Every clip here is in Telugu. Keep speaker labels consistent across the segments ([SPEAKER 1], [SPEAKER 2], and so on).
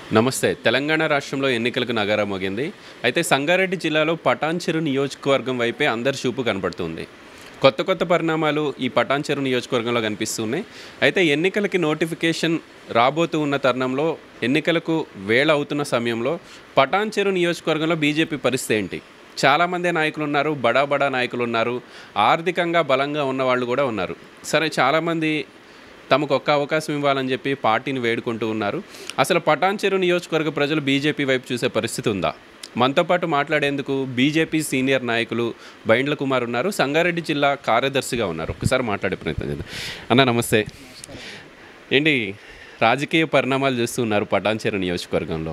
[SPEAKER 1] నమస్తే తెలంగాణ రాష్ట్రంలో ఎన్నికలకు నగారం మోగింది అయితే సంగారెడ్డి జిల్లాలో పటాన్చెరు నియోజకవర్గం వైపే అందరి చూపు కనపడుతుంది కొత్త కొత్త పరిణామాలు ఈ పటాన్చెరు నియోజకవర్గంలో కనిపిస్తున్నాయి అయితే ఎన్నికలకి నోటిఫికేషన్ రాబోతూ ఉన్న తరుణంలో ఎన్నికలకు వేళ అవుతున్న సమయంలో పటాన్చెరు నియోజకవర్గంలో బీజేపీ పరిస్థితి ఏంటి చాలామంది నాయకులు ఉన్నారు బడా బడా నాయకులు ఉన్నారు ఆర్థికంగా బలంగా ఉన్న వాళ్ళు కూడా ఉన్నారు సరే చాలామంది తమకు ఒక్క అవకాశం ఇవ్వాలని చెప్పి పార్టీని వేడుకుంటూ ఉన్నారు అసలు పటాన్చెరు నియోజకవర్గ ప్రజలు బీజేపీ వైపు చూసే పరిస్థితి ఉందా మనతో పాటు మాట్లాడేందుకు బీజేపీ సీనియర్ నాయకులు బైండ్ల కుమార్ ఉన్నారు సంగారెడ్డి జిల్లా కార్యదర్శిగా ఉన్నారు ఒక్కసారి మాట్లాడే ప్రయత్నం చేద్దాం అన్న నమస్తే ఏంటి రాజకీయ పరిణామాలు చూస్తున్నారు పటాన్చెరు నియోజకవర్గంలో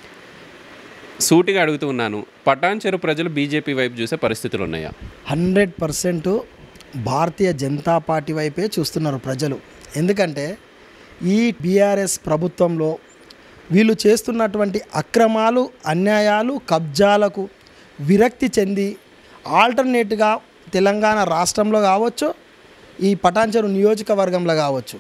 [SPEAKER 1] సూటిగా అడుగుతూ ఉన్నాను పటాన్చెరు ప్రజలు బీజేపీ వైపు చూసే పరిస్థితులు ఉన్నాయా
[SPEAKER 2] hundred percent Bharatiya Janata Party వైపే చూస్తున్నారు ప్రజలు ఎందుకంటే ఈ బీఆర్ఎస్ ప్రభుత్వంలో వీళ్ళు చేస్తున్నటువంటి అక్రమాలు అన్యాయాలు కబ్జాలకు విరక్తి చెంది ఆల్టర్నేట్గా తెలంగాణ రాష్ట్రంలో కావచ్చు ఈ పటాన్చెరు నియోజకవర్గంలో కావచ్చు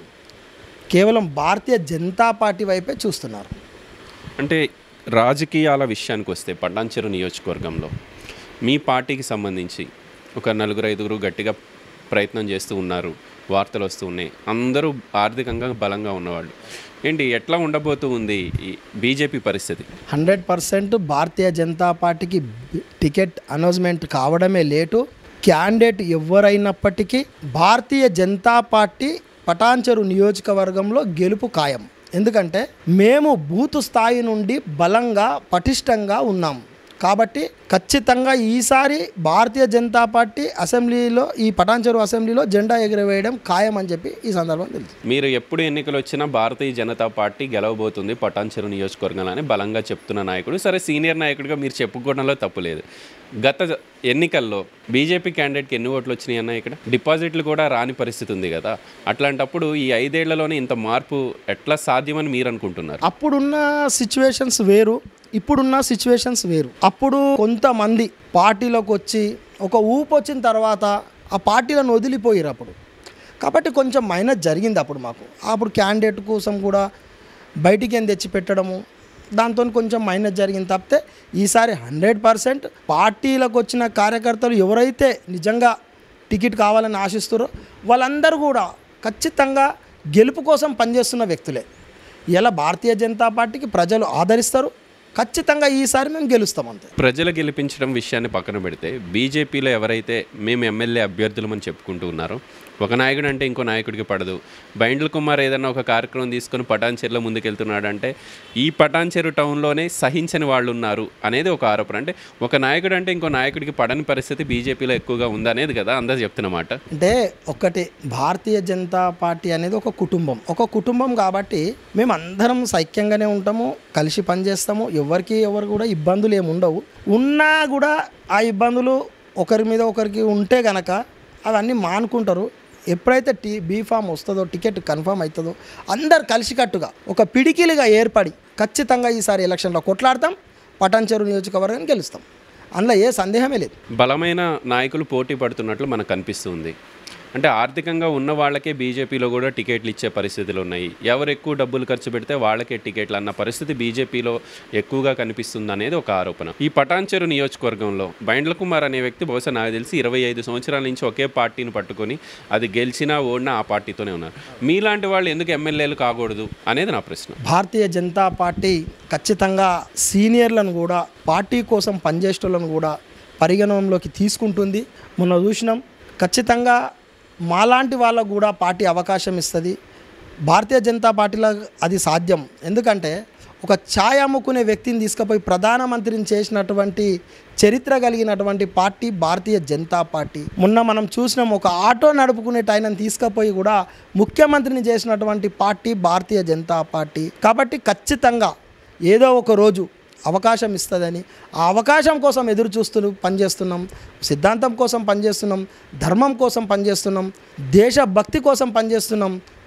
[SPEAKER 2] కేవలం భారతీయ జనతా పార్టీ వైపే చూస్తున్నారు
[SPEAKER 1] అంటే రాజకీయాల విషయానికి వస్తే పటాన్చెరు నియోజకవర్గంలో మీ పార్టీకి సంబంధించి ఒక నలుగురు ఐదుగురు గట్టిగా ప్రయత్నం చేస్తూ ఉన్నారు వార్తలు వస్తూ ఉన్నాయి అందరూ ఆర్థికంగా బలంగా ఉన్నవాళ్ళు ఏంటి ఎట్లా ఉండబోతూ ఉంది ఈ బీజేపీ పరిస్థితి
[SPEAKER 2] హండ్రెడ్ పర్సెంట్ భారతీయ జనతా పార్టీకి బి- టికెట్ అనౌన్స్మెంట్ కావడమే లేటు క్యాండిడేట్ ఎవరైనప్పటికీ భారతీయ జనతా పార్టీ పటాన్చెరు నియోజకవర్గంలో గెలుపు ఖాయం ఎందుకంటే మేము బూత్ స్థాయి నుండి బలంగా పటిష్టంగా ఉన్నాం కాబట్టి ఖచ్చితంగా ఈసారి భారతీయ జనతా పార్టీ అసెంబ్లీలో ఈ పటాన్చెరు అసెంబ్లీలో జెండా ఎగురవేయడం ఖాయం అని చెప్పి ఈ సందర్భంగా తెలుసు
[SPEAKER 1] మీరు ఎప్పుడు ఎన్నికలు వచ్చినా భారతీయ జనతా పార్టీ గెలవబోతుంది పటాన్చెరు నియోజకవర్గంలో అని బలంగా చెప్తున్న నాయకుడు సరే సీనియర్ నాయకుడిగా మీరు చెప్పుకోవడంలో తప్పు లేదు గత ఎన్నికల్లో బీజేపీ క్యాండిడేట్కి ఎన్ని ఓట్లు వచ్చినాయి అన్న ఇక్కడ డిపాజిట్లు కూడా రాని పరిస్థితి ఉంది కదా అట్లాంటప్పుడు ఈ ఐదేళ్లలోనే ఇంత మార్పు ఎట్లా సాధ్యమని మీరు అనుకుంటున్నారు
[SPEAKER 2] అప్పుడున్న సిచ్యువేషన్స్ వేరు ఇప్పుడున్న సిచ్యువేషన్స్ వేరు అప్పుడు కొంతమంది పార్టీలోకి వచ్చి ఒక ఊపు వచ్చిన తర్వాత ఆ పార్టీలను వదిలిపోయారు అప్పుడు కాబట్టి కొంచెం మైనస్ జరిగింది అప్పుడు మాకు అప్పుడు క్యాండిడేట్ కోసం కూడా బయటికి ఏం తెచ్చి పెట్టడము దాంతో కొంచెం మైనస్ జరిగింది తప్పితే ఈసారి హండ్రెడ్ పర్సెంట్ పార్టీలకు వచ్చిన కార్యకర్తలు ఎవరైతే నిజంగా టికెట్ కావాలని ఆశిస్తారో వాళ్ళందరూ కూడా ఖచ్చితంగా గెలుపు కోసం పనిచేస్తున్న వ్యక్తులే ఇలా భారతీయ జనతా పార్టీకి ప్రజలు ఆదరిస్తారు ఖచ్చితంగా ఈసారి మేము గెలుస్తాం అంతే
[SPEAKER 1] ప్రజలు గెలిపించడం విషయాన్ని పక్కన పెడితే బీజేపీలో ఎవరైతే మేము ఎమ్మెల్యే అభ్యర్థులమని చెప్పుకుంటూ ఉన్నారో ఒక నాయకుడు అంటే ఇంకో నాయకుడికి పడదు బైండ్ల కుమార్ ఏదైనా ఒక కార్యక్రమం తీసుకొని పటాన్చెరులో ముందుకెళ్తున్నాడంటే ఈ పటాన్చెరు టౌన్లోనే సహించని వాళ్ళు ఉన్నారు అనేది ఒక ఆరోపణ అంటే ఒక నాయకుడు అంటే ఇంకో నాయకుడికి పడని పరిస్థితి బీజేపీలో ఎక్కువగా ఉందనేది కదా అందరు చెప్తున్నమాట
[SPEAKER 2] అంటే ఒకటి భారతీయ జనతా పార్టీ అనేది ఒక కుటుంబం ఒక కుటుంబం కాబట్టి మేము అందరం సైక్యంగానే ఉంటాము కలిసి పనిచేస్తాము ఎవరికి ఎవరు కూడా ఇబ్బందులు ఏమి ఉండవు ఉన్నా కూడా ఆ ఇబ్బందులు ఒకరి మీద ఒకరికి ఉంటే గనక అవన్నీ మానుకుంటారు ఎప్పుడైతే టీ బీఫామ్ వస్తుందో టికెట్ కన్ఫర్మ్ అవుతుందో అందరు కలిసికట్టుగా ఒక పిడికిలుగా ఏర్పడి ఖచ్చితంగా ఈసారి ఎలక్షన్లో కొట్లాడతాం పటాన్చెరు నియోజకవర్గాన్ని గెలుస్తాం అందులో ఏ సందేహమే లేదు
[SPEAKER 1] బలమైన నాయకులు పోటీ పడుతున్నట్లు మనకు కనిపిస్తుంది అంటే ఆర్థికంగా ఉన్న వాళ్ళకే బీజేపీలో కూడా టికెట్లు ఇచ్చే పరిస్థితులు ఉన్నాయి ఎవరు ఎక్కువ డబ్బులు ఖర్చు పెడితే వాళ్ళకే టికెట్లు అన్న పరిస్థితి బీజేపీలో ఎక్కువగా కనిపిస్తుంది అనేది ఒక ఆరోపణ ఈ పటాన్చెరు నియోజకవర్గంలో బైండ్ల కుమార్ అనే వ్యక్తి బహుశా నాకు తెలిసి ఇరవై ఐదు సంవత్సరాల నుంచి ఒకే పార్టీని పట్టుకొని అది గెలిచినా ఓడినా ఆ పార్టీతోనే ఉన్నారు మీలాంటి వాళ్ళు ఎందుకు ఎమ్మెల్యేలు కాకూడదు అనేది నా ప్రశ్న
[SPEAKER 2] భారతీయ జనతా పార్టీ ఖచ్చితంగా సీనియర్లను కూడా పార్టీ కోసం పనిచేసేటోళ్ళను కూడా పరిగణనలోకి తీసుకుంటుంది మొన్న చూసినాం ఖచ్చితంగా మాలాంటి వాళ్ళకు కూడా పార్టీ అవకాశం ఇస్తుంది భారతీయ జనతా పార్టీలో అది సాధ్యం ఎందుకంటే ఒక ఛాయ్ అమ్ముకునే వ్యక్తిని తీసుకుపోయి ప్రధానమంత్రిని చేసినటువంటి చరిత్ర కలిగినటువంటి పార్టీ భారతీయ జనతా పార్టీ మొన్న మనం చూసినాం ఒక ఆటో నడుపుకునే ఆయనను తీసుకుపోయి కూడా ముఖ్యమంత్రిని చేసినటువంటి పార్టీ భారతీయ జనతా పార్టీ కాబట్టి ఖచ్చితంగా ఏదో ఒక రోజు అవకాశం ఇస్తుందని ఆ అవకాశం కోసం ఎదురు చూస్తూ పనిచేస్తున్నాం సిద్ధాంతం కోసం పనిచేస్తున్నాం ధర్మం కోసం పనిచేస్తున్నాం దేశభక్తి కోసం పనిచేస్తున్నాం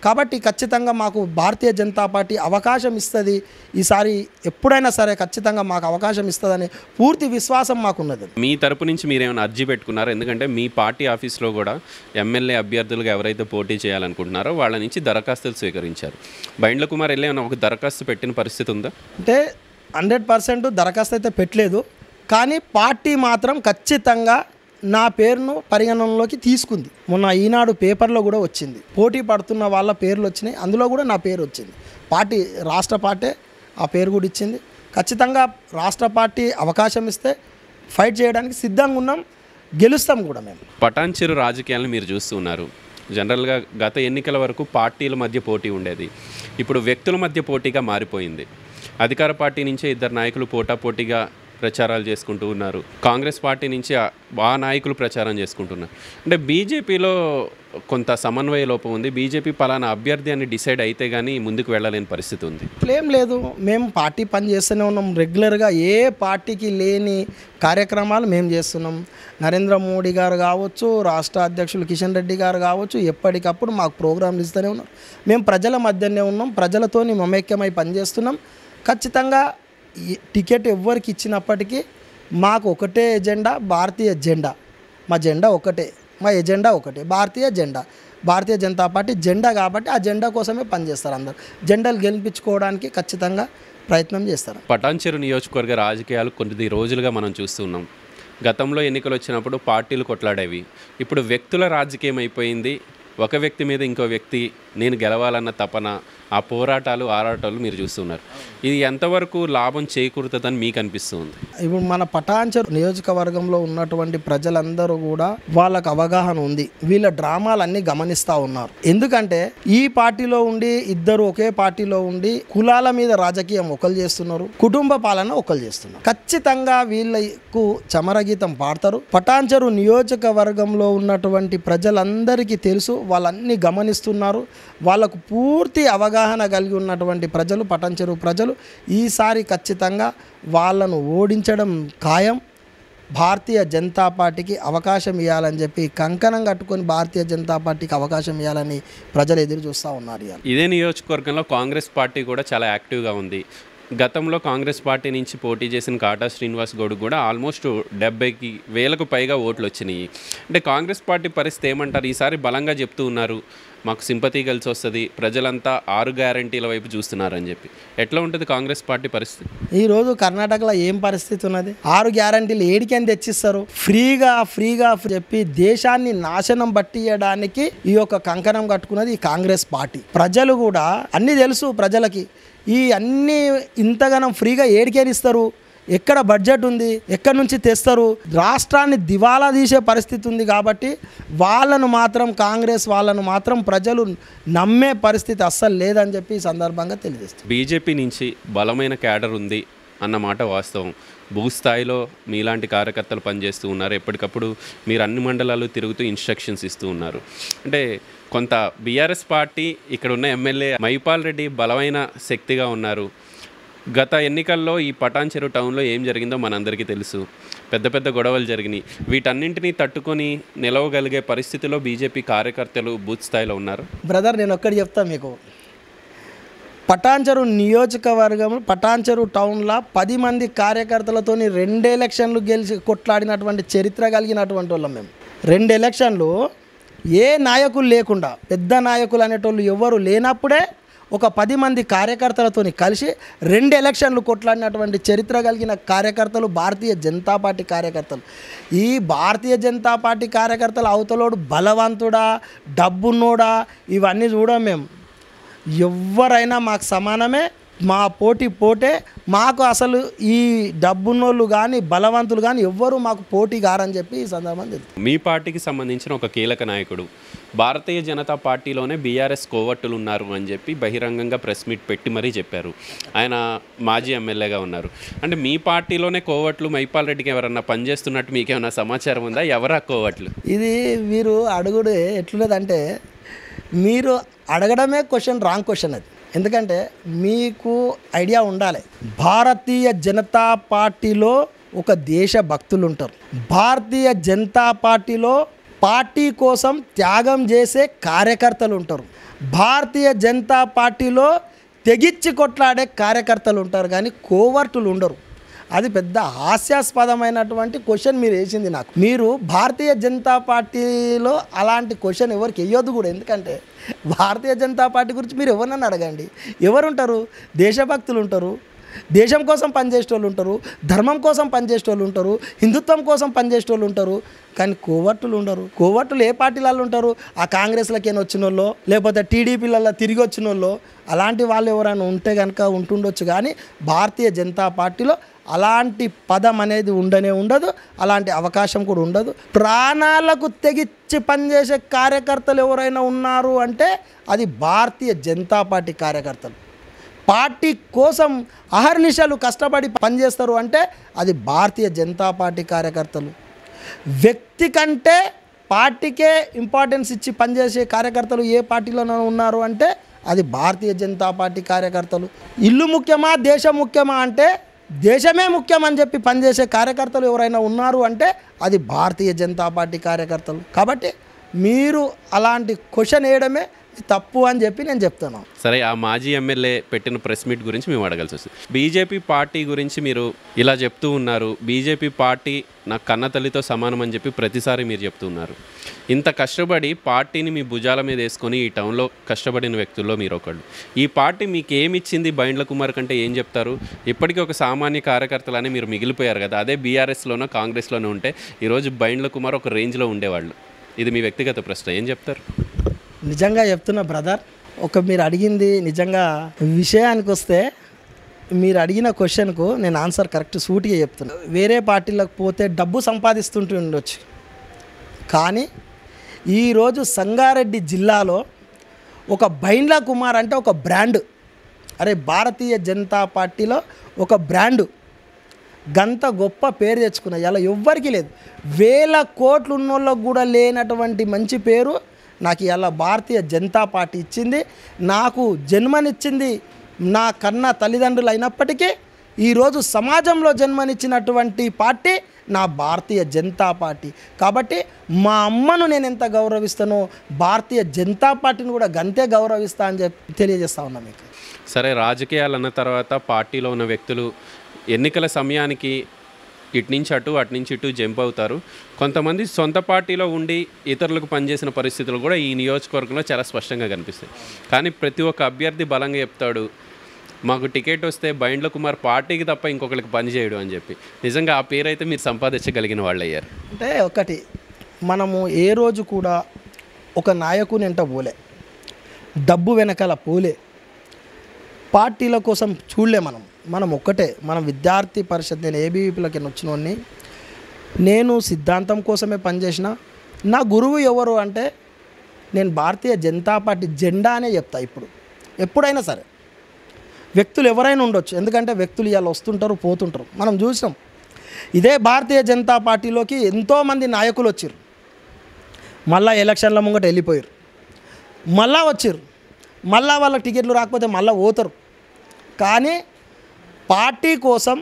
[SPEAKER 2] కాబట్టి ఖచ్చితంగా మాకు భారతీయ జనతా పార్టీ అవకాశం ఇస్తుంది ఈసారి ఎప్పుడైనా సరే ఖచ్చితంగా మాకు అవకాశం ఇస్తుందని పూర్తి విశ్వాసం మాకున్నది
[SPEAKER 1] మీ తరపు నుంచి మీరు ఏమైనా అర్జీ పెట్టుకున్నారా ఎందుకంటే మీ పార్టీ ఆఫీస్లో కూడా ఎమ్మెల్యే అభ్యర్థులుగా ఎవరైతే పోటీ చేయాలనుకుంటున్నారో వాళ్ళ నుంచి దరఖాస్తులు స్వీకరించారు బైండ్ల కుమార్ వెళ్ళి ఏమైనా ఒక దరఖాస్తు పెట్టిన పరిస్థితి ఉందా
[SPEAKER 2] అంటే హండ్రెడ్ పర్సెంట్ దరఖాస్తు అయితే పెట్టలేదు కానీ పార్టీ మాత్రం ఖచ్చితంగా నా పేరును పరిగణనలోకి తీసుకుంది మొన్న ఈనాడు పేపర్లో కూడా వచ్చింది పోటీ పడుతున్న వాళ్ళ పేర్లు వచ్చినాయి అందులో కూడా నా పేరు వచ్చింది పార్టీ రాష్ట్ర పార్టీ ఆ పేరు కూడా ఇచ్చింది ఖచ్చితంగా రాష్ట్ర పార్టీ అవకాశం ఇస్తే ఫైట్ చేయడానికి సిద్ధంగా ఉన్నాం గెలుస్తాం కూడా మేము
[SPEAKER 1] పటాన్చెరు రాజకీయాలను మీరు చూస్తూ ఉన్నారు జనరల్గా గత ఎన్నికల వరకు పార్టీల మధ్య పోటీ ఉండేది ఇప్పుడు వ్యక్తుల మధ్య పోటీగా మారిపోయింది అధికార పార్టీ నుంచే ఇద్దరు నాయకులు పోటాపోటీగా ప్రచారాలు చేసుకుంటూ ఉన్నారు కాంగ్రెస్ పార్టీ నుంచి ఆ- ఆ నాయకులు ప్రచారం చేసుకుంటున్నారు అంటే బీజేపీలో కొంత సమన్వయ లోపం ఉంది బీజేపీ పలానా అభ్యర్థి అని డిసైడ్ అయితే కానీ ముందుకు వెళ్ళలేని పరిస్థితి ఉంది
[SPEAKER 2] ఏం లేదు మేము పార్టీ పని చేస్తూనే ఉన్నాం రెగ్యులర్గా ఏ పార్టీకి లేని కార్యక్రమాలు మేము చేస్తున్నాం నరేంద్ర మోడీ గారు కావచ్చు రాష్ట్ర అధ్యక్షులు కిషన్ రెడ్డి గారు కావచ్చు ఎప్పటికప్పుడు మాకు ప్రోగ్రాంలు ఇస్తూనే ఉన్నారు మేము ప్రజల మధ్యనే ఉన్నాం ప్రజలతోని మమేక్యమై పనిచేస్తున్నాం ఖచ్చితంగా ఈ టికెట్ ఎవ్వరికి ఇచ్చినప్పటికీ మాకు ఒకటే ఎజెండా భారతీయ జెండా మా జెండా ఒకటే మా ఎజెండా ఒకటే భారతీయ జెండా భారతీయ జనతా పార్టీ జెండా కాబట్టి ఆ జెండా కోసమే పనిచేస్తారు అందరు జెండాలు గెలిపించుకోవడానికి ఖచ్చితంగా ప్రయత్నం చేస్తారు
[SPEAKER 1] పటాన్చెరు నియోజకవర్గ రాజకీయాలు కొద్ది రోజులుగా మనం చూస్తున్నాం గతంలో ఎన్నికలు వచ్చినప్పుడు పార్టీలు కొట్లాడేవి ఇప్పుడు వ్యక్తుల రాజకీయం అయిపోయింది ఒక వ్యక్తి మీద ఇంకో వ్యక్తి నేను గెలవాలన్న తపన ఆ పోరాటాలు ఆరాటాలు మీరు చూస్తున్నారు ఇది ఎంతవరకు లాభం చేకూరుతుందని మీకు అనిపిస్తుంది
[SPEAKER 2] ఇప్పుడు మన పటాన్చర్ నియోజకవర్గంలో ఉన్నటువంటి ప్రజలందరూ కూడా వాళ్ళకు అవగాహన ఉంది వీళ్ళ డ్రామాలన్నీ గమనిస్తూ ఉన్నారు ఎందుకంటే ఈ పార్టీలో ఉండి ఇద్దరు ఒకే పార్టీలో ఉండి కులాల మీద రాజకీయం ఒకరు చేస్తున్నారు కుటుంబ పాలన ఒకరు చేస్తున్నారు ఖచ్చితంగా వీళ్ళకు చమరగీతం పాడతారు పటాన్చరు నియోజకవర్గంలో ఉన్నటువంటి ప్రజలందరికీ తెలుసు వాళ్ళన్నీ గమనిస్తున్నారు వాళ్ళకు పూర్తి అవగాహన కలిగి ఉన్నటువంటి ప్రజలు పటాన్చెరు ప్రజలు ఈసారి ఖచ్చితంగా వాళ్ళను ఓడించడం ఖాయం భారతీయ జనతా పార్టీకి అవకాశం ఇవ్వాలని చెప్పి కంకణం కట్టుకొని భారతీయ జనతా పార్టీకి అవకాశం ఇవ్వాలని ప్రజలు ఎదురు చూస్తూ ఉన్నారు ఇవాళ
[SPEAKER 1] ఇదే నియోజకవర్గంలో కాంగ్రెస్ పార్టీ కూడా చాలా యాక్టివ్గా ఉంది గతంలో కాంగ్రెస్ పార్టీ నుంచి పోటీ చేసిన కాటా శ్రీనివాస్ గౌడ్ కూడా ఆల్మోస్ట్ డెబ్బైకి వేలకు పైగా ఓట్లు వచ్చినాయి అంటే కాంగ్రెస్ పార్టీ పరిస్థితి ఏమంటారు ఈసారి బలంగా చెప్తూ ఉన్నారు మాకు సింపతి కలిసి వస్తుంది ప్రజలంతా ఆరు గ్యారంటీల వైపు చూస్తున్నారని చెప్పి ఎట్లా ఉంటుంది కాంగ్రెస్ పార్టీ పరిస్థితి
[SPEAKER 2] ఈరోజు కర్ణాటకలో ఏం పరిస్థితి ఉన్నది ఆరు గ్యారంటీలు ఏడికని తెచ్చిస్తారు ఫ్రీగా ఫ్రీగా చెప్పి దేశాన్ని నాశనం పట్టియడానికి ఈ యొక్క కంకణం కట్టుకున్నది ఈ కాంగ్రెస్ పార్టీ ప్రజలు కూడా అన్నీ తెలుసు ప్రజలకి ఈ అన్ని ఇంతగానం ఫ్రీగా ఏడికేనిస్తారు ఎక్కడ బడ్జెట్ ఉంది ఎక్కడి నుంచి తెస్తారు రాష్ట్రాన్ని దివాలా తీసే పరిస్థితి ఉంది కాబట్టి వాళ్ళను మాత్రం కాంగ్రెస్ వాళ్ళను మాత్రం ప్రజలు నమ్మే పరిస్థితి అస్సలు లేదని చెప్పి ఈ సందర్భంగా తెలియజేస్తారు
[SPEAKER 1] బీజేపీ నుంచి బలమైన క్యాడర్ ఉంది అన్నమాట వాస్తవం భూస్థాయిలో మీలాంటి కార్యకర్తలు పనిచేస్తూ ఉన్నారు ఎప్పటికప్పుడు మీరు అన్ని మండలాలు తిరుగుతూ ఇన్స్ట్రక్షన్స్ ఇస్తూ ఉన్నారు అంటే కొంత బీఆర్ఎస్ పార్టీ ఇక్కడ ఉన్న ఎమ్మెల్యే మైపాల్ రెడ్డి బలమైన శక్తిగా ఉన్నారు గత ఎన్నికల్లో ఈ పటాన్చెరు టౌన్లో ఏం జరిగిందో మనందరికీ తెలుసు పెద్ద పెద్ద గొడవలు జరిగినాయి వీటన్నింటినీ తట్టుకొని నిలవగలిగే పరిస్థితిలో బీజేపీ కార్యకర్తలు బూత్ స్థాయిలో ఉన్నారు
[SPEAKER 2] బ్రదర్ నేను ఒక్కటి చెప్తా మీకు పటాన్చెరు నియోజకవర్గం పటాన్చెరు టౌన్లో పది మంది కార్యకర్తలతోని రెండు ఎలక్షన్లు గెలిచి కొట్లాడినటువంటి చరిత్ర కలిగినటువంటి వాళ్ళం మేము రెండు ఎలక్షన్లు ఏ నాయకులు లేకుండా పెద్ద నాయకులు అనేటోళ్ళు ఎవరు లేనప్పుడే ఒక పది మంది కార్యకర్తలతోని కలిసి రెండు ఎలక్షన్లు కొట్లాడినటువంటి చరిత్ర కలిగిన కార్యకర్తలు భారతీయ జనతా పార్టీ కార్యకర్తలు ఈ భారతీయ జనతా పార్టీ కార్యకర్తలు అవతలోడు బలవంతుడా డబ్బున్నోడా ఇవన్నీ చూడం మేము ఎవరైనా మాకు సమానమే మా పోటీ పోటే మాకు అసలు ఈ డబ్బున్నోళ్ళు కానీ బలవంతులు కానీ ఎవ్వరు మాకు పోటీ గారని చెప్పి ఈ సందర్భం తెలుసు
[SPEAKER 1] మీ పార్టీకి సంబంధించిన ఒక కీలక నాయకుడు భారతీయ జనతా పార్టీలోనే బీఆర్ఎస్ కోవట్టులు ఉన్నారు అని చెప్పి బహిరంగంగా ప్రెస్ మీట్ పెట్టి మరీ చెప్పారు ఆయన మాజీ ఎమ్మెల్యేగా ఉన్నారు అంటే మీ పార్టీలోనే కోవట్లు మైపాల్ రెడ్డికి ఎవరన్నా పనిచేస్తున్నట్టు మీకేమైనా సమాచారం ఉందా ఎవరా కోవట్లు
[SPEAKER 2] ఇది మీరు అడుగుడు ఎట్లున్నదంటే మీరు అడగడమే క్వశ్చన్ రాంగ్ క్వశ్చన్ అది ఎందుకంటే మీకు ఐడియా ఉండాలి భారతీయ జనతా పార్టీలో ఒక దేశ భక్తులు ఉంటారు భారతీయ జనతా పార్టీలో పార్టీ కోసం త్యాగం చేసే కార్యకర్తలు ఉంటారు భారతీయ జనతా పార్టీలో తెగిచ్చి కొట్లాడే కార్యకర్తలు ఉంటారు కానీ కోవర్టులు ఉండరు అది పెద్ద హాస్యాస్పదమైనటువంటి క్వశ్చన్ మీరు వేసింది నాకు మీరు భారతీయ జనతా పార్టీలో అలాంటి క్వశ్చన్ ఎవరికి వేయొద్దు కూడా ఎందుకంటే భారతీయ జనతా పార్టీ గురించి మీరు ఎవరినన్నా అడగండి ఎవరు ఉంటారు దేశభక్తులు ఉంటారు దేశం కోసం పనిచేసే వాళ్ళు ఉంటారు ధర్మం కోసం పనిచేసే వాళ్ళు ఉంటారు హిందుత్వం కోసం పనిచేసే వాళ్ళు ఉంటారు కానీ కోవర్టులు ఉండరు కోవర్టులు ఏ పార్టీలలో ఉంటారు ఆ కాంగ్రెస్లకేనా వచ్చిన వాళ్ళు లేకపోతే టీడీపీలలో తిరిగి వచ్చిన వాళ్ళు అలాంటి వాళ్ళు ఎవరైనా ఉంటే కనుక ఉంటుండొచ్చు కానీ భారతీయ జనతా పార్టీలో అలాంటి పదం అనేది ఉండనే ఉండదు అలాంటి అవకాశం కూడా ఉండదు ప్రాణాలకు తెగిచ్చి పనిచేసే కార్యకర్తలు ఎవరైనా ఉన్నారు అంటే అది భారతీయ జనతా పార్టీ కార్యకర్తలు పార్టీ కోసం అహర్నిశలు కష్టపడి పనిచేస్తారు అంటే అది భారతీయ జనతా పార్టీ కార్యకర్తలు వ్యక్తి కంటే పార్టీకే ఇంపార్టెన్స్ ఇచ్చి పనిచేసే కార్యకర్తలు ఏ పార్టీలోనూ ఉన్నారు అంటే అది భారతీయ జనతా పార్టీ కార్యకర్తలు ఇల్లు ముఖ్యమా దేశం ముఖ్యమా అంటే దేశమే ముఖ్యం అని చెప్పి పనిచేసే కార్యకర్తలు ఎవరైనా ఉన్నారు అంటే అది భారతీయ జనతా పార్టీ కార్యకర్తలు కాబట్టి మీరు అలాంటి క్వశ్చన్ వేయడమే తప్పు అని చెప్పి నేను చెప్తాను
[SPEAKER 1] సరే ఆ మాజీ ఎమ్మెల్యే పెట్టిన ప్రెస్ మీట్ గురించి మేము అడగాల్సి వస్తుంది బీజేపీ పార్టీ గురించి మీరు ఇలా చెప్తూ ఉన్నారు బీజేపీ పార్టీ నా కన్న తల్లితో సమానం అని చెప్పి ప్రతిసారి మీరు చెప్తూ ఉన్నారు ఇంత కష్టపడి పార్టీని మీ భుజాల మీద వేసుకొని ఈ టౌన్లో కష్టపడిన వ్యక్తుల్లో మీరు ఒకళ్ళు ఈ పార్టీ మీకు ఏమి ఇచ్చింది బైండ్ల కుమార్ కంటే ఏం చెప్తారు ఇప్పటికీ ఒక సామాన్య కార్యకర్తలని మీరు మిగిలిపోయారు కదా అదే బీఆర్ఎస్లోనో కాంగ్రెస్లోనో ఉంటే ఈరోజు బైండ్ల కుమార్ ఒక రేంజ్లో ఉండేవాళ్ళు ఇది మీ వ్యక్తిగత ప్రశ్న ఏం చెప్తారు
[SPEAKER 2] నిజంగా చెప్తున్నా బ్రదర్ ఒక మీరు అడిగింది నిజంగా విషయానికి వస్తే మీరు అడిగిన క్వశ్చన్కు నేను ఆన్సర్ కరెక్ట్ సూటిగా చెప్తున్నా వేరే పార్టీలకు పోతే డబ్బు సంపాదిస్తుంటూ ఉండొచ్చు కానీ ఈరోజు సంగారెడ్డి జిల్లాలో ఒక బైండ్లా కుమార్ అంటే ఒక బ్రాండ్ అరే భారతీయ జనతా పార్టీలో ఒక బ్రాండు గంత గొప్ప పేరు తెచ్చుకున్న ఇలా ఎవ్వరికీ లేదు వేల కోట్లు ఉన్నోళ్ళకు కూడా లేనటువంటి మంచి పేరు నాకు ఇలా భారతీయ జనతా పార్టీ ఇచ్చింది నాకు జన్మనిచ్చింది నా కన్న తల్లిదండ్రులు అయినప్పటికీ ఈరోజు సమాజంలో జన్మనిచ్చినటువంటి పార్టీ నా భారతీయ జనతా పార్టీ కాబట్టి మా అమ్మను నేను ఎంత గౌరవిస్తానో భారతీయ జనతా పార్టీని కూడా గంతే గౌరవిస్తా అని చెప్పి తెలియజేస్తా ఉన్నా మీకు
[SPEAKER 1] సరే రాజకీయాలు అన్న తర్వాత పార్టీలో ఉన్న వ్యక్తులు ఎన్నికల సమయానికి ఇటు నుంచి అటు అటు నుంచి ఇటు జంప్ అవుతారు కొంతమంది సొంత పార్టీలో ఉండి ఇతరులకు పనిచేసిన పరిస్థితులు కూడా ఈ నియోజకవర్గంలో చాలా స్పష్టంగా కనిపిస్తాయి కానీ ప్రతి ఒక్క అభ్యర్థి బలంగా చెప్తాడు మాకు టికెట్ వస్తే బైండ్ల కుమార్ పార్టీకి తప్ప ఇంకొకరికి పని చేయడు అని చెప్పి నిజంగా ఆ పేరు అయితే మీరు సంపాదించగలిగిన వాళ్ళు అయ్యారు
[SPEAKER 2] అంటే ఒకటి మనము ఏ రోజు కూడా ఒక నాయకుని వెంట పోలే డబ్బు వెనకాల పోలే పార్టీల కోసం చూడలే మనం మనం ఒక్కటే మనం విద్యార్థి పరిషత్ నేను ఏబీవీపీలోకి వచ్చినోడిని నేను సిద్ధాంతం కోసమే పనిచేసిన నా గురువు ఎవరు అంటే నేను భారతీయ జనతా పార్టీ జెండా అనే చెప్తా ఇప్పుడు ఎప్పుడైనా సరే వ్యక్తులు ఎవరైనా ఉండొచ్చు ఎందుకంటే వ్యక్తులు ఇవాళ వస్తుంటారు పోతుంటారు మనం చూసినాం ఇదే భారతీయ జనతా పార్టీలోకి ఎంతోమంది నాయకులు వచ్చారు మళ్ళా ఎలక్షన్ల ముంగట వెళ్ళిపోయారు మళ్ళా వచ్చారు మళ్ళా వాళ్ళకి టికెట్లు రాకపోతే మళ్ళీ పోతారు కానీ పార్టీ కోసం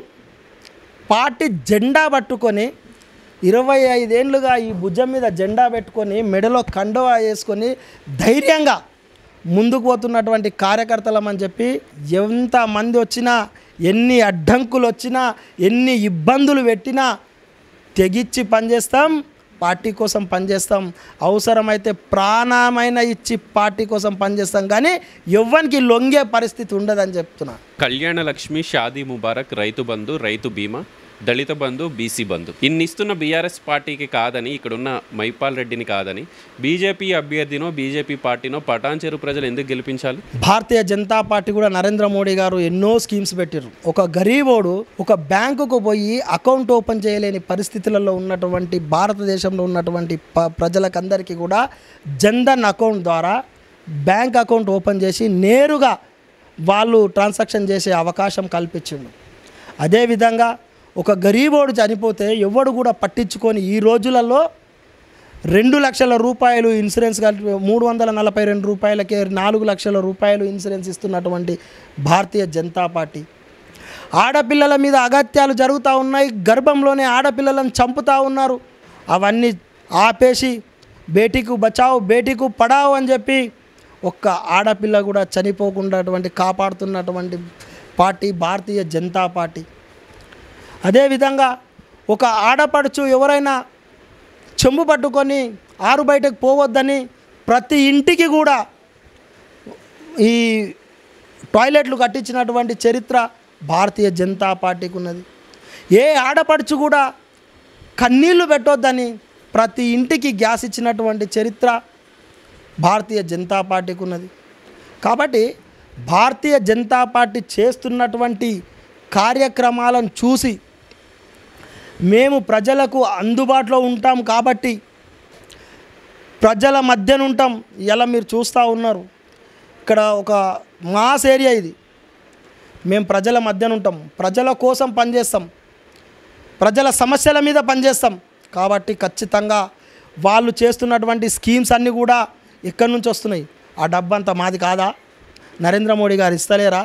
[SPEAKER 2] పార్టీ జెండా పట్టుకొని ఇరవై ఐదేండ్లుగా ఈ భుజం మీద జెండా పెట్టుకొని మెడలో కండువా వేసుకొని ధైర్యంగా ముందుకు పోతున్నటువంటి కార్యకర్తలం అని చెప్పి ఎంతమంది వచ్చినా ఎన్ని అడ్డంకులు వచ్చినా ఎన్ని ఇబ్బందులు పెట్టినా తెగిచ్చి పనిచేస్తాం పార్టీ కోసం పనిచేస్తాం అవసరమైతే ప్రాణమైన ఇచ్చి పార్టీ కోసం పనిచేస్తాం కానీ ఎవ్వరికి లొంగే పరిస్థితి ఉండదని చెప్తున్నా
[SPEAKER 1] కళ్యాణ లక్ష్మి షాదీ ముబారక్ రైతు బంధు రైతు బీమా దళిత బంధు బీసీ బంధు ఇన్ని ఇస్తున్న బీఆర్ఎస్ పార్టీకి కాదని ఇక్కడున్న మైపాల్ రెడ్డిని కాదని బీజేపీ అభ్యర్థినో బీజేపీ పార్టీనో పటాన్చెరు ప్రజలు ఎందుకు గెలిపించాలి
[SPEAKER 2] భారతీయ జనతా పార్టీ కూడా నరేంద్ర మోడీ గారు ఎన్నో స్కీమ్స్ పెట్టారు ఒక గరీబోడు ఒక బ్యాంకుకు పోయి అకౌంట్ ఓపెన్ చేయలేని పరిస్థితులలో ఉన్నటువంటి భారతదేశంలో ఉన్నటువంటి ప ప్రజలకందరికీ కూడా జన్ధన్ అకౌంట్ ద్వారా బ్యాంక్ అకౌంట్ ఓపెన్ చేసి నేరుగా వాళ్ళు ట్రాన్సాక్షన్ చేసే అవకాశం కల్పించిండు అదేవిధంగా ఒక గరీబోడు చనిపోతే ఎవడు కూడా పట్టించుకొని ఈ రోజులలో రెండు లక్షల రూపాయలు ఇన్సూరెన్స్ కలిపి మూడు వందల నలభై రెండు రూపాయలకే నాలుగు లక్షల రూపాయలు ఇన్సూరెన్స్ ఇస్తున్నటువంటి భారతీయ జనతా పార్టీ ఆడపిల్లల మీద అగత్యాలు జరుగుతూ ఉన్నాయి గర్భంలోనే ఆడపిల్లలను చంపుతూ ఉన్నారు అవన్నీ ఆపేసి బేటీకు బచావ్ బేటీకు పడావ్ అని చెప్పి ఒక్క ఆడపిల్ల కూడా చనిపోకుండా కాపాడుతున్నటువంటి పార్టీ భారతీయ జనతా పార్టీ అదేవిధంగా ఒక ఆడపడుచు ఎవరైనా చెంబు పట్టుకొని ఆరు బయటకు పోవద్దని ప్రతి ఇంటికి కూడా ఈ టాయిలెట్లు కట్టించినటువంటి చరిత్ర భారతీయ జనతా పార్టీకి ఉన్నది ఏ ఆడపడుచు కూడా కన్నీళ్లు పెట్టొద్దని ప్రతి ఇంటికి గ్యాస్ ఇచ్చినటువంటి చరిత్ర భారతీయ జనతా పార్టీకి ఉన్నది కాబట్టి భారతీయ జనతా పార్టీ చేస్తున్నటువంటి కార్యక్రమాలను చూసి మేము ప్రజలకు అందుబాటులో ఉంటాం కాబట్టి ప్రజల మధ్యన ఉంటాం ఇలా మీరు చూస్తూ ఉన్నారు ఇక్కడ ఒక మాస్ ఏరియా ఇది మేము ప్రజల మధ్యన ఉంటాం ప్రజల కోసం పనిచేస్తాం ప్రజల సమస్యల మీద పనిచేస్తాం కాబట్టి ఖచ్చితంగా వాళ్ళు చేస్తున్నటువంటి స్కీమ్స్ అన్నీ కూడా ఎక్కడి నుంచి వస్తున్నాయి ఆ డబ్బంతా మాది కాదా నరేంద్ర మోడీ గారు ఇస్తలేరా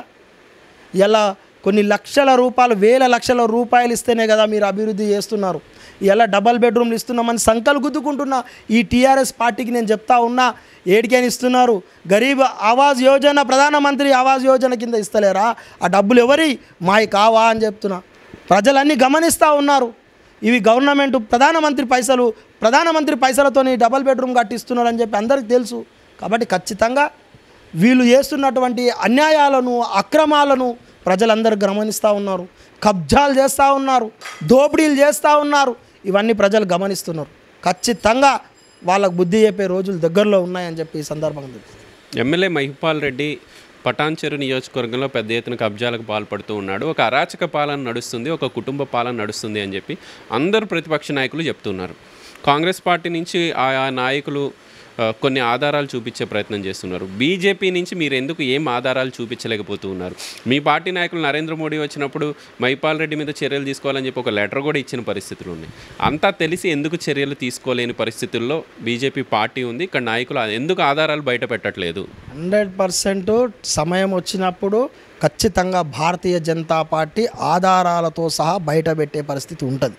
[SPEAKER 2] ఇలా కొన్ని లక్షల రూపాయలు వేల లక్షల రూపాయలు ఇస్తేనే కదా మీరు అభివృద్ధి చేస్తున్నారు ఇలా డబల్ బెడ్రూమ్లు ఇస్తున్నామని సంకలు గుద్దుకుంటున్నా ఈ టీఆర్ఎస్ పార్టీకి నేను చెప్తా ఉన్నా ఏడికైనా ఇస్తున్నారు గరీబ్ ఆవాజ్ యోజన ప్రధానమంత్రి ఆవాజ్ యోజన కింద ఇస్తలేరా ఆ డబ్బులు ఎవరి మాయి కావా అని చెప్తున్నా ప్రజలన్నీ గమనిస్తూ ఉన్నారు ఇవి గవర్నమెంట్ ప్రధానమంత్రి పైసలు ప్రధానమంత్రి పైసలతోని డబల్ బెడ్రూమ్ కట్టిస్తున్నారు అని చెప్పి అందరికీ తెలుసు కాబట్టి ఖచ్చితంగా వీళ్ళు చేస్తున్నటువంటి అన్యాయాలను అక్రమాలను ప్రజలందరూ గమనిస్తూ ఉన్నారు కబ్జాలు చేస్తూ ఉన్నారు దోపిడీలు చేస్తూ ఉన్నారు ఇవన్నీ ప్రజలు గమనిస్తున్నారు ఖచ్చితంగా వాళ్ళకు బుద్ధి చెప్పే రోజులు దగ్గరలో ఉన్నాయని చెప్పి ఈ సందర్భంగా తెలుస్తుంది
[SPEAKER 1] ఎమ్మెల్యే మహిపాల్ రెడ్డి పటాన్చెరు నియోజకవర్గంలో పెద్ద ఎత్తున కబ్జాలకు పాల్పడుతూ ఉన్నాడు ఒక అరాచక పాలన నడుస్తుంది ఒక కుటుంబ పాలన నడుస్తుంది అని చెప్పి అందరు ప్రతిపక్ష నాయకులు చెప్తున్నారు కాంగ్రెస్ పార్టీ నుంచి ఆయా నాయకులు ఆ, కొన్ని ఆధారాలు చూపించే ప్రయత్నం చేస్తున్నారు బీజేపీ నుంచి మీరు ఎందుకు ఏం ఆధారాలు చూపించలేకపోతూ ఉన్నారు మీ పార్టీ నాయకులు నరేంద్ర మోడీ వచ్చినప్పుడు మైపాల్ రెడ్డి మీద చర్యలు తీసుకోవాలని చెప్పి ఒక లెటర్ కూడా ఇచ్చిన పరిస్థితులు ఉన్నాయి అంతా తెలిసి ఎందుకు చర్యలు తీసుకోలేని పరిస్థితుల్లో బీజేపీ పార్టీ ఉంది ఇక్కడ నాయకులు ఎందుకు ఆధారాలు బయట పెట్టట్లేదు
[SPEAKER 2] హండ్రెడ్ పర్సెంట్ సమయం వచ్చినప్పుడు ఖచ్చితంగా భారతీయ జనతా పార్టీ ఆధారాలతో సహా బయట పెట్టే పరిస్థితి ఉంటుంది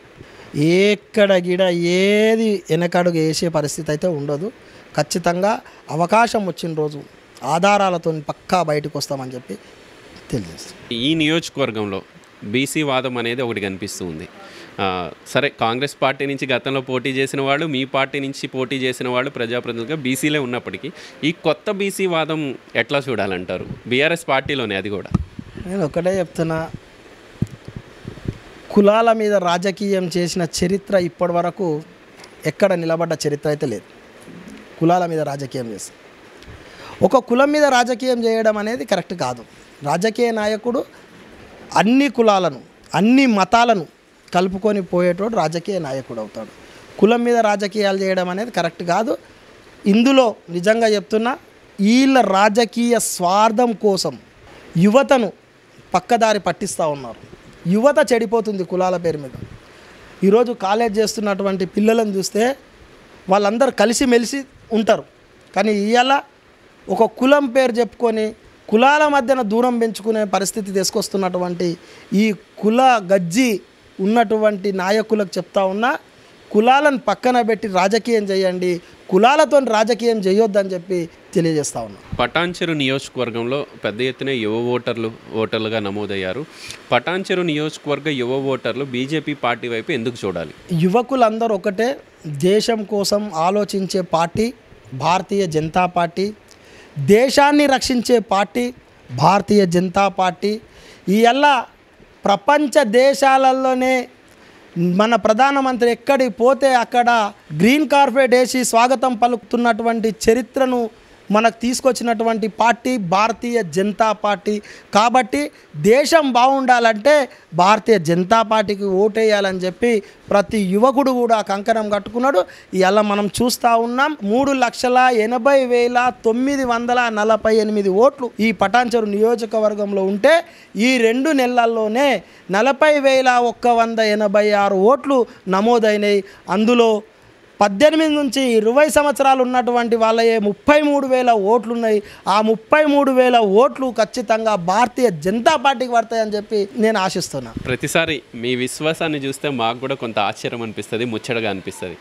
[SPEAKER 2] ఎక్కడ గిడ ఏది వెనకడుగు వేసే పరిస్థితి అయితే ఉండదు ఖచ్చితంగా అవకాశం వచ్చిన రోజు ఆధారాలతో పక్కా బయటకు వస్తామని చెప్పి తెలియజేస్తాం
[SPEAKER 1] ఈ నియోజకవర్గంలో బీసీ వాదం అనేది ఒకటి కనిపిస్తూ ఉంది ఆ, సరే కాంగ్రెస్ పార్టీ నుంచి గతంలో పోటీ చేసిన వాళ్ళు మీ పార్టీ నుంచి పోటీ చేసిన వాళ్ళు ప్రజాప్రతినిధులుగా బీసీలే ఉన్నప్పటికీ ఈ కొత్త బీసీ వాదం ఎట్లా చూడాలంటారు బీఆర్ఎస్ పార్టీలోనే అది కూడా
[SPEAKER 2] నేను ఒకటే చెప్తున్నా కులాల మీద రాజకీయం చేసిన చరిత్ర ఇప్పటి వరకు ఎక్కడ నిలబడ్డ చరిత్ర అయితే లేదు కులాల మీద రాజకీయం చేసి ఒక కులం మీద రాజకీయం చేయడం అనేది కరెక్ట్ కాదు రాజకీయ నాయకుడు అన్ని కులాలను అన్ని మతాలను కలుపుకొని పోయేటోడు రాజకీయ నాయకుడు అవుతాడు కులం మీద రాజకీయాలు చేయడం అనేది కరెక్ట్ కాదు ఇందులో నిజంగా చెప్తున్నా వీళ్ళ రాజకీయ స్వార్థం కోసం యువతను పక్కదారి పట్టిస్తూ ఉన్నారు యువత చెడిపోతుంది కులాల పేరు మీద ఈరోజు కాలేజ్ చేస్తున్నటువంటి పిల్లలను చూస్తే వాళ్ళందరూ కలిసిమెలిసి ఉంటారు కానీ ఇవాళ ఒక కులం పేరు చెప్పుకొని కులాల మధ్యన దూరం పెంచుకునే పరిస్థితి తీసుకొస్తున్నటువంటి ఈ కుల గజ్జి ఉన్నటువంటి నాయకులకు చెప్తా ఉన్నా కులాలను పక్కన పెట్టి రాజకీయం చేయండి కులాలతో రాజకీయం చేయొద్దని చెప్పి తెలియజేస్తా ఉన్నా
[SPEAKER 1] పటాన్చెరు నియోజకవర్గంలో పెద్ద ఎత్తున యువ ఓటర్లు ఓటర్లుగా నమోదయ్యారు పటాన్చెరు నియోజకవర్గ యువ ఓటర్లు బీజేపీ పార్టీ వైపు ఎందుకు చూడాలి
[SPEAKER 2] యువకులందరూ ఒకటే దేశం కోసం ఆలోచించే పార్టీ భారతీయ జనతా పార్టీ దేశాన్ని రక్షించే పార్టీ భారతీయ జనతా పార్టీ ఇవల్ల ప్రపంచ దేశాలలోనే మన ప్రధానమంత్రి ఎక్కడికి పోతే అక్కడ గ్రీన్ కార్పెట్ వేసి స్వాగతం పలుకుతున్నటువంటి చరిత్రను మనకు తీసుకొచ్చినటువంటి పార్టీ భారతీయ జనతా పార్టీ కాబట్టి దేశం బాగుండాలంటే భారతీయ జనతా పార్టీకి ఓటేయాలని చెప్పి ప్రతి యువకుడు కూడా కంకణం కట్టుకున్నాడు ఇలా మనం చూస్తూ ఉన్నాం మూడు లక్షల ఎనభై వేల తొమ్మిది వందల నలభై ఎనిమిది ఓట్లు ఈ పటాన్చెరు నియోజకవర్గంలో ఉంటే ఈ రెండు నెలల్లోనే నలభై వేల ఒక్క వంద ఎనభై ఆరు ఓట్లు నమోదైనాయి అందులో పద్దెనిమిది నుంచి ఇరవై సంవత్సరాలు ఉన్నటువంటి వాళ్ళే ముప్పై మూడు వేల ఓట్లు ఉన్నాయి ఆ ముప్పై మూడు వేల ఓట్లు ఖచ్చితంగా భారతీయ జనతా పార్టీకి పడతాయని చెప్పి నేను ఆశిస్తున్నాను
[SPEAKER 1] ప్రతిసారి మీ విశ్వాసాన్ని చూస్తే మాకు కూడా కొంత ఆశ్చర్యం అనిపిస్తుంది ముచ్చటగా అనిపిస్తుంది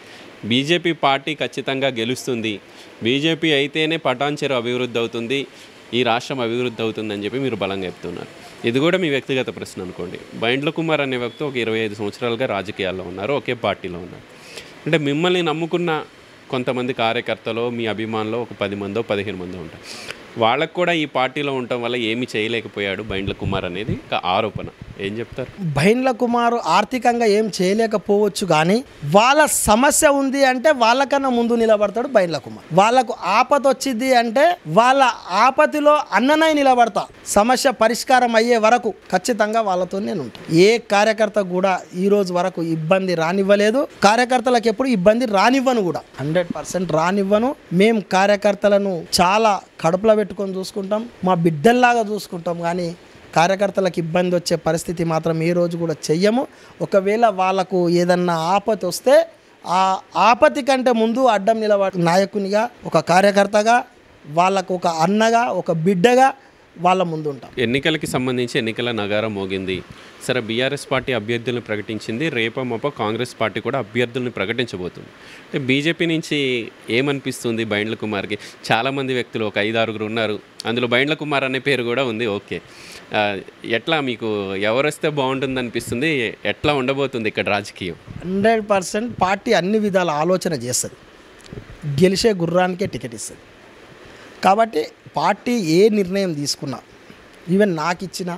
[SPEAKER 1] బీజేపీ పార్టీ ఖచ్చితంగా గెలుస్తుంది బీజేపీ అయితేనే పటాన్చెరు అభివృద్ధి అవుతుంది ఈ రాష్ట్రం అభివృద్ధి అవుతుందని చెప్పి మీరు బలంగా చెప్తున్నారు ఇది కూడా మీ వ్యక్తిగత ప్రశ్న అనుకోండి బైండ్ల కుమార్ అనే వ్యక్తి ఒక ఇరవై ఐదు సంవత్సరాలుగా రాజకీయాల్లో ఉన్నారు ఒకే పార్టీలో ఉన్నారు అంటే మిమ్మల్ని నమ్ముకున్న కొంతమంది కార్యకర్తలు మీ అభిమానులు ఒక పది మందో పదిహేను మందో ఉంటారు వాళ్ళకు కూడా ఈ పార్టీలో ఉండటం వల్ల ఏమీ చేయలేకపోయాడు బైండ్ల కుమార్ అనేది ఒక ఆరోపణ ఏం చెప్తారు
[SPEAKER 2] బైండ్ల కుమారు ఆర్థికంగా ఏం చేయలేకపోవచ్చు కానీ వాళ్ళ సమస్య ఉంది అంటే వాళ్ళకన్నా ముందు నిలబడతాడు బైండ్ల కుమార్ వాళ్ళకు ఆపత వచ్చింది అంటే వాళ్ళ ఆపతిలో అన్ననై నిలబడతా సమస్య పరిష్కారం అయ్యే వరకు ఖచ్చితంగా వాళ్ళతో నేను ఉంటాను ఏ కార్యకర్త కూడా ఈ రోజు వరకు ఇబ్బంది రానివ్వలేదు కార్యకర్తలకు ఎప్పుడు ఇబ్బంది రానివ్వను కూడా హండ్రెడ్ పర్సెంట్ రానివ్వను మేము కార్యకర్తలను చాలా కడుపులో పెట్టుకొని చూసుకుంటాం మా బిడ్డల్లాగా చూసుకుంటాం కానీ కార్యకర్తలకు ఇబ్బంది వచ్చే పరిస్థితి మాత్రం ఏ రోజు కూడా చెయ్యము ఒకవేళ వాళ్ళకు ఏదన్నా ఆపత వస్తే ఆ ఆపతి కంటే ముందు అడ్డం నిలబడి నాయకునిగా ఒక కార్యకర్తగా వాళ్ళకు ఒక అన్నగా ఒక బిడ్డగా వాళ్ళ ముందు ఉంటాం
[SPEAKER 1] ఎన్నికలకి సంబంధించి ఎన్నికల నగారం మోగింది సరే బీఆర్ఎస్ పార్టీ అభ్యర్థులను ప్రకటించింది రేపో మాపో కాంగ్రెస్ పార్టీ కూడా అభ్యర్థులను ప్రకటించబోతుంది అంటే బీజేపీ నుంచి ఏమనిపిస్తుంది బైండ్ల కుమార్కి చాలామంది వ్యక్తులు ఒక ఐదు ఆరుగురు ఉన్నారు అందులో బైండ్ల కుమార్ అనే పేరు కూడా ఉంది ఓకే ఆ, ఎట్లా మీకు ఎవరు వస్తే బాగుంటుంది అనిపిస్తుంది ఎట్లా ఉండబోతుంది ఇక్కడ రాజకీయం
[SPEAKER 2] హండ్రెడ్ పర్సెంట్ పార్టీ అన్ని విధాల ఆలోచన చేస్తుంది గెలిచే గుర్రానికే టికెట్ ఇస్తుంది కాబట్టి పార్టీ ఏ నిర్ణయం తీసుకున్నా ఈవెన్ నాకు ఇచ్చినా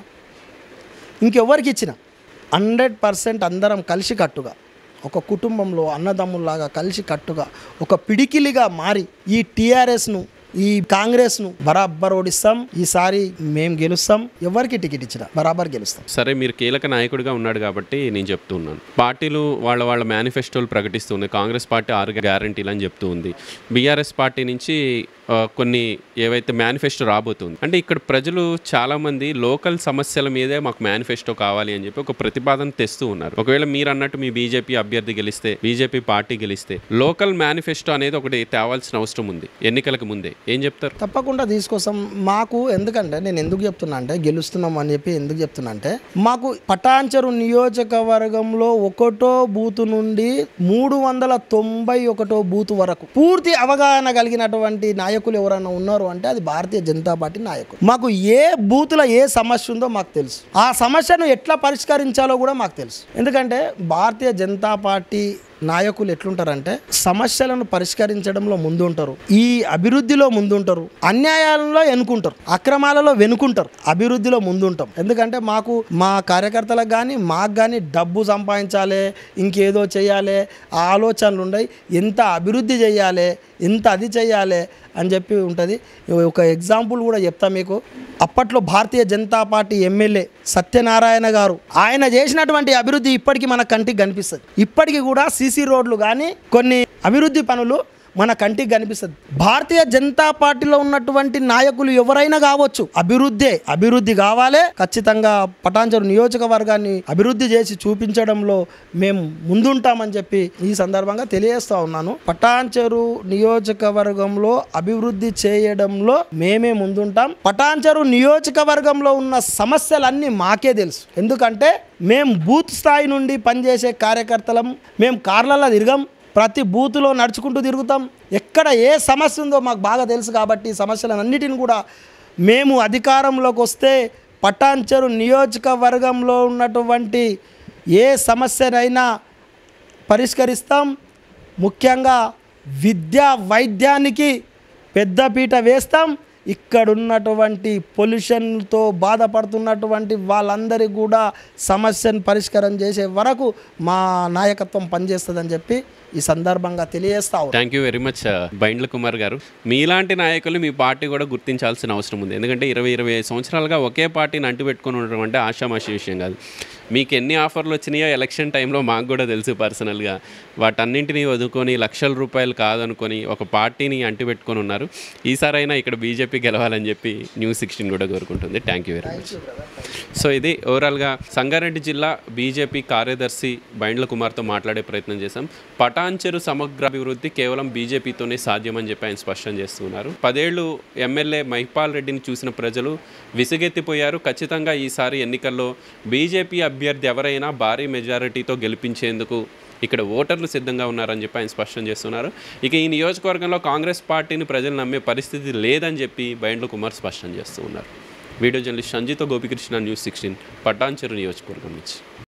[SPEAKER 2] ఇంకెవరికి ఇచ్చినా హండ్రెడ్ పర్సెంట్ అందరం కలిసి కట్టుగా ఒక కుటుంబంలో అన్నదమ్ముల్లాగా కలిసి కట్టుగా ఒక పిడికిలిగా మారి ఈ టీఆర్ఎస్ను ఈ కాంగ్రెస్ను బరాబర్ ఓడిస్తాం ఈసారి మేము గెలుస్తాం ఎవరికి టికెట్ ఇచ్చినా బరాబర్ గెలుస్తాం
[SPEAKER 1] సరే మీరు కీలక నాయకుడిగా ఉన్నాడు కాబట్టి నేను చెప్తున్నాను పార్టీలు వాళ్ళ వాళ్ళ మేనిఫెస్టోలు ప్రకటిస్తుంది కాంగ్రెస్ పార్టీ ఆరు గ్యారంటీలు అని చెప్తూ ఉంది బీఆర్ఎస్ పార్టీ నుంచి ఆ, కొన్ని ఏవైతే మేనిఫెస్టో రాబోతుంది అంటే ఇక్కడ ప్రజలు చాలామంది లోకల్ సమస్యల మీదే మాకు మేనిఫెస్టో కావాలి అని చెప్పి ఒక ప్రతిపాదన తెస్తూ ఉన్నారు ఒకవేళ మీరు అన్నట్టు మీ బీజేపీ అభ్యర్థి గెలిస్తే బీజేపీ పార్టీ గెలిస్తే లోకల్ మేనిఫెస్టో అనేది ఒకటి తేవాల్సిన అవసరం ఉంది ఎన్నికలకు ముందే ఏం చెప్తారు
[SPEAKER 2] తప్పకుండా తీసుకొస్తాం మాకు ఎందుకంటే నేను ఎందుకు చెప్తున్నా అంటే గెలుస్తున్నాం అని చెప్పి ఎందుకు చెప్తున్నా అంటే మాకు పటాన్చెరు నియోజకవర్గంలో ఒకటో బూత్ నుండి మూడు వందల తొంభై ఒకటో బూత్ వరకు పూర్తి అవగాహన కలిగినటువంటి నాయకులు ఎవరైనా ఉన్నారు అంటే అది భారతీయ జనతా పార్టీ నాయకులు మాకు ఏ బూత్లో ఏ సమస్య ఉందో మాకు తెలుసు ఆ సమస్యను ఎట్లా పరిష్కరించాలో కూడా మాకు తెలుసు ఎందుకంటే భారతీయ జనతా పార్టీ నాయకులు ఎట్లుంటారంటే సమస్యలను పరిష్కరించడంలో ముందుంటారు ఈ అభివృద్ధిలో ముందుంటారు అన్యాయాలలో ఎన్నుకుంటారు అక్రమాలలో వెనుకుంటారు అభివృద్ధిలో ముందుంటాం ఎందుకంటే మాకు మా కార్యకర్తలకు కానీ మాకు కానీ డబ్బు సంపాదించాలి ఇంకేదో చేయాలి ఆ ఆలోచనలు ఉన్నాయి ఎంత అభివృద్ధి చేయాలి ఎంత అది చేయాలి అని చెప్పి ఉంటుంది ఒక ఎగ్జాంపుల్ కూడా చెప్తా మీకు అప్పట్లో భారతీయ జనతా పార్టీ ఎమ్మెల్యే సత్యనారాయణ గారు ఆయన చేసినటువంటి అభివృద్ధి ఇప్పటికీ మన కంటికి కనిపిస్తుంది ఇప్పటికీ కూడా సీసీ రోడ్లు కానీ కొన్ని అభివృద్ధి పనులు మన కంటికి కనిపిస్తుంది భారతీయ జనతా పార్టీలో ఉన్నటువంటి నాయకులు ఎవరైనా కావచ్చు అభివృద్ధి అభివృద్ధి కావాలి ఖచ్చితంగా పటాంచరు నియోజకవర్గాన్ని అభివృద్ధి చేసి చూపించడంలో మేము ముందుంటామని చెప్పి ఈ సందర్భంగా తెలియజేస్తా ఉన్నాను పటాంచెరు నియోజకవర్గంలో అభివృద్ధి చేయడంలో మేమే ముందుంటాం పటాంచెరు నియోజకవర్గంలో ఉన్న సమస్యలన్నీ మాకే తెలుసు ఎందుకంటే మేము బూత్ స్థాయి నుండి పనిచేసే కార్యకర్తలం మేము కార్లలో తిరగం ప్రతి బూత్లో నడుచుకుంటూ తిరుగుతాం ఎక్కడ ఏ సమస్య ఉందో మాకు బాగా తెలుసు కాబట్టి ఈ సమస్యలన్నిటిని కూడా మేము అధికారంలోకి వస్తే పటాన్చెరు నియోజకవర్గంలో ఉన్నటువంటి ఏ సమస్యనైనా పరిష్కరిస్తాం ముఖ్యంగా విద్యా వైద్యానికి పెద్దపీట వేస్తాం ఇక్కడున్నటువంటి పొల్యూషన్తో బాధపడుతున్నటువంటి వాళ్ళందరికీ కూడా సమస్యను పరిష్కారం చేసే వరకు మా నాయకత్వం పనిచేస్తుందని చెప్పి ఈ సందర్భంగా తెలియజేస్తా ఉన్నాం.
[SPEAKER 1] Thank you very much Bindla Kumar garu మీలాంటి నాయకులు మీ పార్టీ కూడా గుర్తించాల్సిన అవసరం ఉంది ఎందుకంటే ఇరవై ఇరవై ఐదు సంవత్సరాలుగా ఒకే పార్టీని అంటిపెట్టుకుని ఉండడం అంటే ఆషామాషి విషయం కాదు మీకు ఎన్ని ఆఫర్లు వచ్చినాయో ఎలక్షన్ టైంలో మాకు కూడా తెలుసు పర్సనల్గా వాటన్నింటినీ వదుకొని లక్షల రూపాయలు కాదనుకొని ఒక పార్టీని అంటిపెట్టుకొని ఉన్నారు ఈసారైనా ఇక్కడ బీజేపీ గెలవాలని చెప్పి న్యూస్ సిక్స్టీన్ కూడా కోరుకుంటుంది thank you very much so ఇది ఓవరాల్గా సంగారెడ్డి జిల్లా బీజేపీ కార్యదర్శి బైండ్ల కుమార్తో మాట్లాడే ప్రయత్నం చేశాం పటాన్చెరు సమగ్ర అభివృద్ధి కేవలం బీజేపీతోనే సాధ్యమని చెప్పి ఆయన స్పష్టం చేస్తున్నారు పదేళ్లు ఎమ్మెల్యే మైపాల్ రెడ్డిని చూసిన ప్రజలు విసిగెత్తిపోయారు ఖచ్చితంగా ఈసారి ఎన్నికల్లో బీజేపీ అభ్యర్థి ఎవరైనా భారీ మెజారిటీతో గెలిపించేందుకు ఇక్కడ ఓటర్లు సిద్ధంగా ఉన్నారని చెప్పి ఆయన స్పష్టం చేస్తున్నారు ఇక ఈ నియోజకవర్గంలో కాంగ్రెస్ పార్టీని ప్రజలు నమ్మే పరిస్థితి లేదని చెప్పి బైండ్ల కుమార్ స్పష్టం చేస్తూ ఉన్నారు video journalist Sanjitha Gopikrishna news sixteen Patancheru నియోజకవర్గం నుంచి